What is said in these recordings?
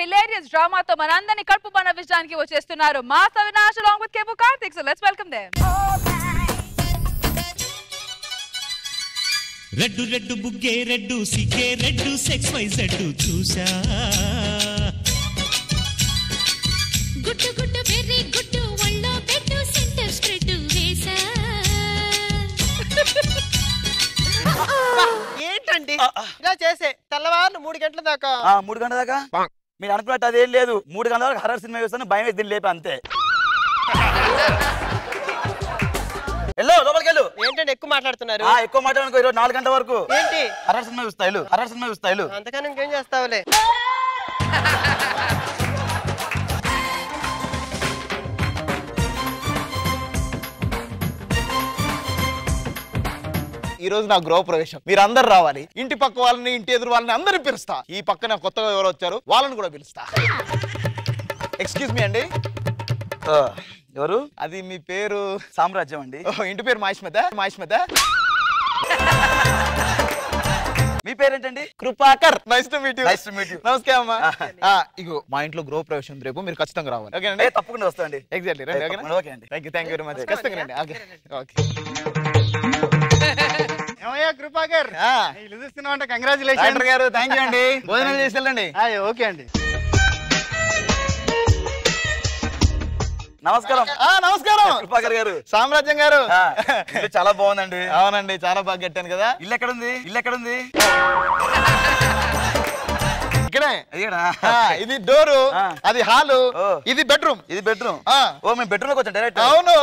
Hilarious డ్రామాతో మనందరినీ కడుపు నవ్వించడానికి వచ్చేస్తున్నారు మాస్ అవినాష్ అలాంగ్ విత్ కేపు Karthik so let's welcome them red red బుగ్గే రెడ్డు సిగ్గే రెడ్డు సెక్స్ వై జెడ్డు చూసా గుట్టు గుట్టు వెర్రి గుట్టు ఒళ్ళో పెట్టు సెంటర్ స్ప్రెడ్ వేసా ఏంటండి ఇలా చేసే తెల్లవారు మూడు గంటల దాకా ఆ, మూడు గంటల దాకా మీరు అనుకున్నట్టు అదేం లేదు మూడు గంటల వరకు హర్రర్ సినిమా చూస్తాను భయం వేసి దీన్ని లేపి అంతే వెళ్ళు లోపలికి వెళ్ళు ఏంటండి ఎక్కువ మాట్లాడుతున్నారు ఆ, ఎక్కువ మాట్లాడనుకో ఈరోజు నాలుగు గంటల వరకు ఏంటి హర్రర్ సినిమా చూస్తా వెళ్ళు హర్రర్ సినిమా చూస్తా వెళ్ళు అంతకన్నా ఇంకేం చేస్తావులే ఈ రోజు నా గృహ ప్రవేశం మీరు అందరు రావాలి ఇంటి పక్క వాళ్ళని ఇంటి ఎదురు వాళ్ళని అందరిని పిలుస్తా ఈ పక్కన కొత్తగా ఎవరు వచ్చారు వాళ్ళని కూడా పిలుస్తా ఎక్స్క్యూజ్ మీ అండి ఆ, ఎవరు అది మీ పేరు సామ్రాజ్యం అండి ఓ, ఇంటి పేరు మాయిష్మత మాయిష్మత మీ పేరేంటండి Kripakar nice to meet you Nice to meet you. నమస్కారం అమ్మా ఆ, ఇగో మా ఇంట్లో గృహ ప్రవేశం ఉంది రేపు మీరు ఖచ్చితంగా రావాలి ఏ, ఓకేనండి తప్పకుండా వస్తా అండి ఎగ్జాక్ట్లీ రండి ఏ, ఓకేనా తప్పకుండా, ఓకే అండి. Thank you thank you very much ఖచ్చితంగా రండి ఓకే ఓకే ఏమయ్యా కృపాకర్ ఆ, ఇల్లు చూస్తున్నావు అంటే కంగ్రాచులేషన్ డాక్టర్ గారు థ్యాంక్ యూ అండి భోజనం చేసి వెళ్ళండి ఓకే అండి నమస్కారం ఆ, నమస్కారం కృపాకర్ గారు సామ్రాజ్యం గారు ఆ, ఇల్లు చాలా బాగుందండి అవునండి చాలా బాగా కట్టాను కదా ఇల్లు ఎక్కడుంది ఇల్లు ఎక్కడుంది ఇక్కడే అదిగడా ఆ, ఇది డోరు ఆ. అది హాలు ఓ. ఇది బెడ్రూమ్ ఇది బెడ్రూమ్ ఆ. ఓ మేము బెడ్రూమ్ లోకి వచ్చాం డైరెక్ట్ అవును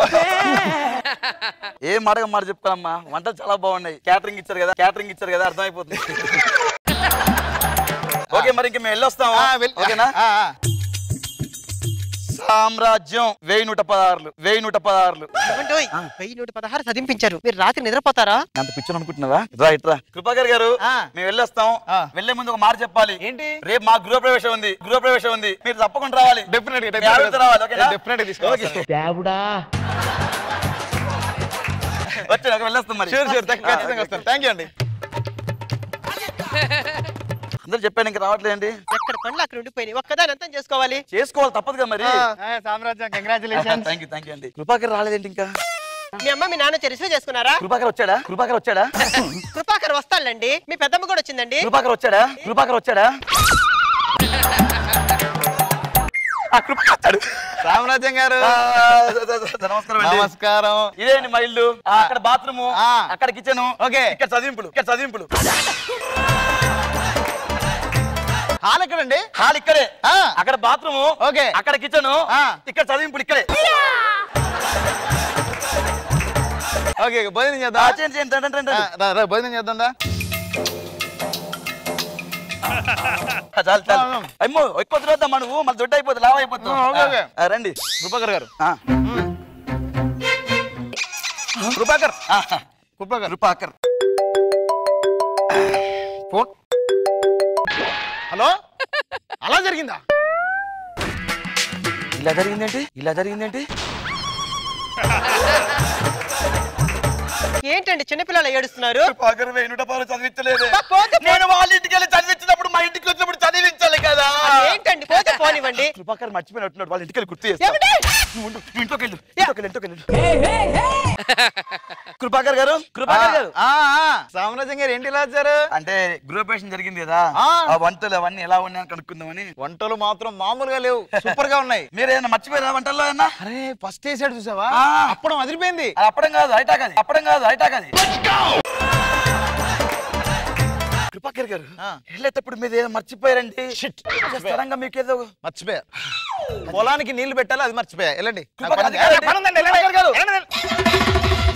ఏం మాటగా మాట చెప్పుకోవాలమ్మా వంటలు చాలా బాగున్నాయి క్యాటరింగ్ ఇచ్చారు కదా క్యాటరింగ్ ఇచ్చారు కదా అర్థమైపోతుంది ఓకే మరి ఇంక మేము వెళ్ళొస్తాం ఆ, వెల్- ఓకేనా ఆ, ఆ. సామ్రాజ్యం వెయ్యి నూట పదహారులు వెయ్యి నూట పదహారులు ఏమండి ఓయ్, వెయ్యి నూట పదహారు చదివించారు మీరు రాత్రి నిద్రపోతారా అంత పిచ్చర్ అనుకుంటున్నావా రా ఇట్రా కృపాకర్ గారు ఆ. మేము వెళ్ళొస్తాం ఆ. వెళ్లే ముందు ఒక మాట చెప్పాలి ఏంటి? రేపు మా గృహ ప్రవేశం ఉంది గృహ ప్రవేశం ఉంది మీరు తప్పకుండా రావాలి డెఫినెట్ గా మీ ఆవిడతో రావాలి ఓకేనా డెఫినెట్ తీసుకోవాలి ఓకే. వచ్చాను ఓకే, వెళ్ళొస్తాం మరి షూర్ షూర్ ఖచ్చితంగా వస్తాను థ్యాంక్ యూ అండి అందరూ చెప్పాను ఇంకా రావట్లేదండి ఎక్కడ పనులు అక్కడ ఉండిపోయినాయి ఒక్కదాని అంతం చేసుకోవాలి చేసుకోవాలి తప్పదు కదా మరి ఆ. సామ్రాజ్యం congratulation thank you thank you అండి కృపాకర్ రాలేదేంటి ఇంకా మీ అమ్మ మీ నాన్న వచ్చి రిసీవ్ చేసుకున్నారా కృపాకర్ వచ్చాడా కృపాకర్ వచ్చాడా కృపాకర్ వస్తానులేండి మీ పెద్దమ్మ కూడా వచ్చిందండి కృపాకర్ వచ్చాడా కృపాకర్ వచ్చాడా ఆ, కృపాకర్ వచ్చాడు సామ్రాజ్యం గారు ఆ, నమస్కారం అండి నమస్కారం ఇదే అండి మా ఇల్లు ఆ, అక్కడ బాత్రూమ్ ఆ. అక్కడ కిచెన్ ఓకే. ఇక్కడ చదివింపులు ఇక్కడ చదివింపులు హాల్ ఎక్కడండి హాల్ ఇక్కడే ఆ. అక్కడ బాత్రూమ్ ఓకే. అక్కడ కిచెన్ ఆ. ఇక్కడ చదివింపులు ఇక్కడే ఓకే ఓకే, భోజనం ఆ, చేద్దాం చేయండి, చేయండి, రండి, రండి, ఆ, రండి. రా, రా, భోజనం చేద్దాం రా ఆ, చాలు చాలు అమ్మో ఎక్కువ తిరగద్దమ్మా నువ్వు మళ్ళీ దొడ్డు అయిపోతుంది లావ్ అయిపోతావు ఆ, ఓకే, ఓకే. ఆ, రండి కృపాకర్ గారు ఆ. కృపాకర్ ఆ, కృపాకర్ కృపాకర్ ఫోన్ హలో అలా జరిగిందా ఇలా జరిగిందేంటి ఇలా జరిగిందేంటి ఏంటండి చిన్నపిల్లలు ఏడుస్తున్నారు కృపాకర్ వేణుట పాలు చదివించలేదు బా, పోతే పో- నేను వాళ్ళ ఇంటికి వెళ్ళి చదివించినప్పుడు మా ఇంటికి వచ్చినప్పుడు చదివించాలి కదా ఏంటండి పోతే పోనివ్వండి కృపాకర్ మర్చిపోయినట్టున్నాడు వాళ్ళ ఇంటికి వెళ్ళి గుర్తు చేస్తా ఏమిటి? నువ్వు ఉండు, నువ్వు ఇంట్లోకి వెళ్ళు ఇంట్లోకి వెళ్ళు ఇంట్లోకి వెళ్ళు కృపాకర్ గారు కృపాకర్ గారు ఆ, ఆ, సామ్రాజ్యం గారు ఏంటి ఇలా వచ్చారు అంటే గృహప్రవేశం జరిగింది కదా ఆ. ఆ వంటలు అవన్నీ ఎలా ఉన్నాయని కనుక్కుందామని వంటలు మాత్రం మామూలుగా లేవు సూపర్ గా ఉన్నాయి మీరు ఏమైనా మర్చిపోయారా వంటల్లో ఏమన్నా అరే ఫస్ట్ వేసాడు చూసావా ఆ. అప్పడం అదిరిపోయింది అది అప్పడం కాదు ఐటాక్ అది అప్పడం కాదు ఐటాక్ అది కృపాకర్ గారు ఆ. వెళ్ళేటప్పుడు మీరు ఏదో మర్చిపోయారండి సడన్ గా మీకు ఏదో మర్చిపోయా పొలానికి నీళ్లు పెట్టాలి అది మర్చిపోయా వెళ్ళండి నాకు కృపాకర్ పని ఉంది. గారు, ఏ, పని ఉందండి, వెళ్ళండి. కృపాకర్ గారు. వెళ్ళండి, వెళ్ళండి.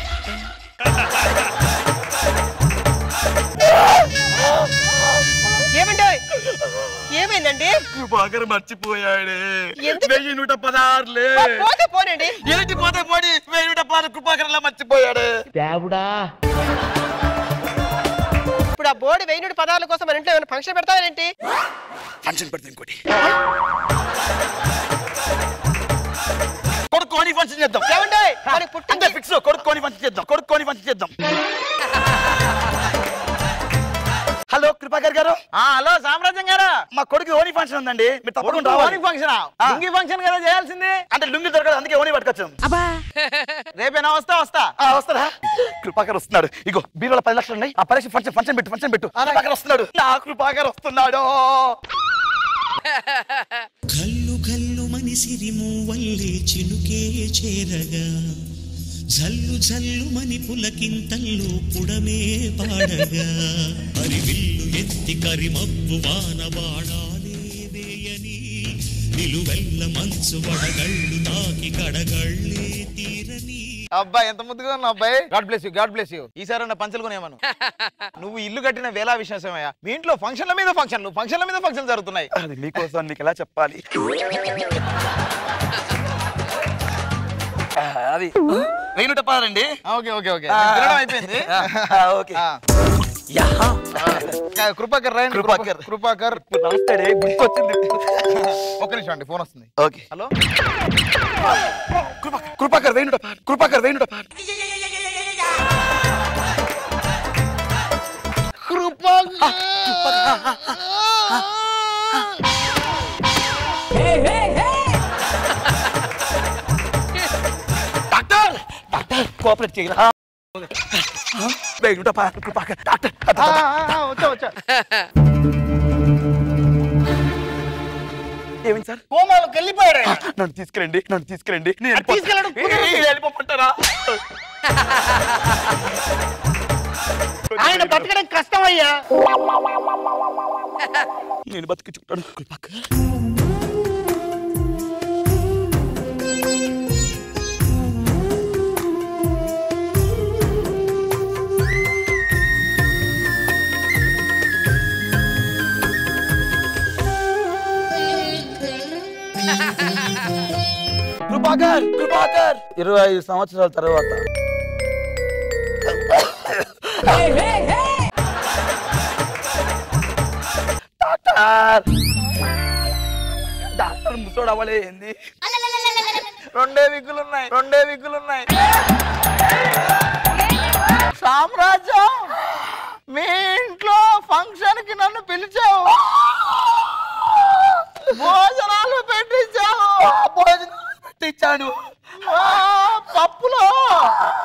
ఏమండి ఏమైందండి కృపాకర్ మర్చిపోయాడే ఎందుకు? వెయ్యి నూట పదహారులే బా, పోతే పోనండి ఏంటి పోతే పోడి వెయ్యి నూట పదహారు కృపాకర్ అలా మర్చిపోయాడే ఇప్పుడు ఆ బోర్డు వెయ్యి నూట పదాల కోసం మన ఇంట్లో ఏమైనా ఫంక్షన్ పెడతావేంటి ఫంక్షన్ పెడతాం ఇంకోటి కొడుకోని ఫంక్షన్ చేద్దాం ఏమండి మనకి అంతే పుట్టింది ఫిక్స్ కొడుకోని ఫంక్షన్ చేద్దాం కొడుకోని ఫంక్షన్ చేద్దాం హలో కృపాకర్ గారు ఆ హలో సామ్రాజ్యం గారా మా కొడుకు ఓనీ ఫంక్షన్ ఉందండి మీరు తప్పకుండా ఓని రావాలి ఫంక్షన్ ఆ. లుంగి ఫంక్షన్ కదా చేయాల్సింది అంటే లుంగి దొరకదు అందుకే ఓనీ పట్టుకొచ్చాం రేపేనా వస్తా వస్తా ఆ, వస్తారా కృపాకర్ వస్తున్నాడు ఇగో బీరువాల పది లక్షలు ఉన్నాయి ఆ పరీక్ష ఫంక్షన్ ఫంక్షన్ పెట్టు ఫంక్షన్ పెట్టు కృపాకర్ వస్తున్నాడు నా కృపాకర్ వస్తున్నాడు కల్లు కల్లు మనిసిరి మూవల్లే చినుకే చేరగా జల్లు జల్లు మని పులకింతల్లో పుడమే పాడగా అరివిల్లు ఎత్తి కరిమబ్బు వాన బాణాలే వేయని నిలువెల్ల మంచు వడగళ్ళు తాకి కడగళ్ళే తీరని అబ్బాయి ఎంత ముద్దుగా ఉన్నా అబ్బాయి God bless you God bless you ఈసారి నా పంచలు కొనేమను నువ్వు ఇల్లు కట్టిన వేలా విశ్వాసమయ్యా మీ ఇంట్లో ఫంక్షన్ల మీద ఫంక్షన్లు ఫంక్షన్ల మీద ఫంక్షన్ జరుగుతున్నాయి అది మీకోసం నీకు ఎలా చెప్పాలి ఆ, అది వెయ్యి నూట పదాలండి ఓకే ఓకే ఓకే ఆ, తినడం అయిపోయింది ఆ, ఓకే ఆ. యా ఆ, కృపాకర్ రాయండి కృపాకర్. కృపాకర్ నమస్తే గుర్తొచ్చింది ఒక్క నిమిషం అండి ఫోన్ వస్తుంది ఓకే హలో కృపాకర్ కృపాకర్ వెయ్యి నూట పదాలు కృపాకర్ వెయ్యి నూట పదాలు డాక్టర్ డాక్టర్ కోఆపరేట్ చేయరా వెయ్యి నూట పదాలు కృపాకర్ డాక్టర్ ఆ, ఆ, ఆ, వచ్చా వచ్చా ఏమైంది సార్ కోమాలోకి వెళ్ళిపోయాడు ఆయన. నన్ను తీసుకెళ్ళండి నన్ను తీసుకెళ్ళండి నేను అది తీసుకెళ్ళడం కుదరదు. ఏ, వెళ్ళిపోమంటారా ఆయన బతకడం కష్టం అయ్యా నేను బతికించుకుంటాను కృపాకర్ కృపాకర్ కృపాకర్ ఇరవై ఐదు సంవత్సరాల తర్వాత డాక్టర్ డాక్టర్ ముసోడు అవ్వలే ఏంది రెండే విగ్గులు ఉన్నాయి రెండే విగ్గులు ఉన్నాయి సామ్రాజ్యం మీ ఇంట్లో ఫంక్షన్ కి నన్ను పిలిచావు భోజనాలు పెట్టించావు భోజనం పెట్టించాను ఆ, పప్పులో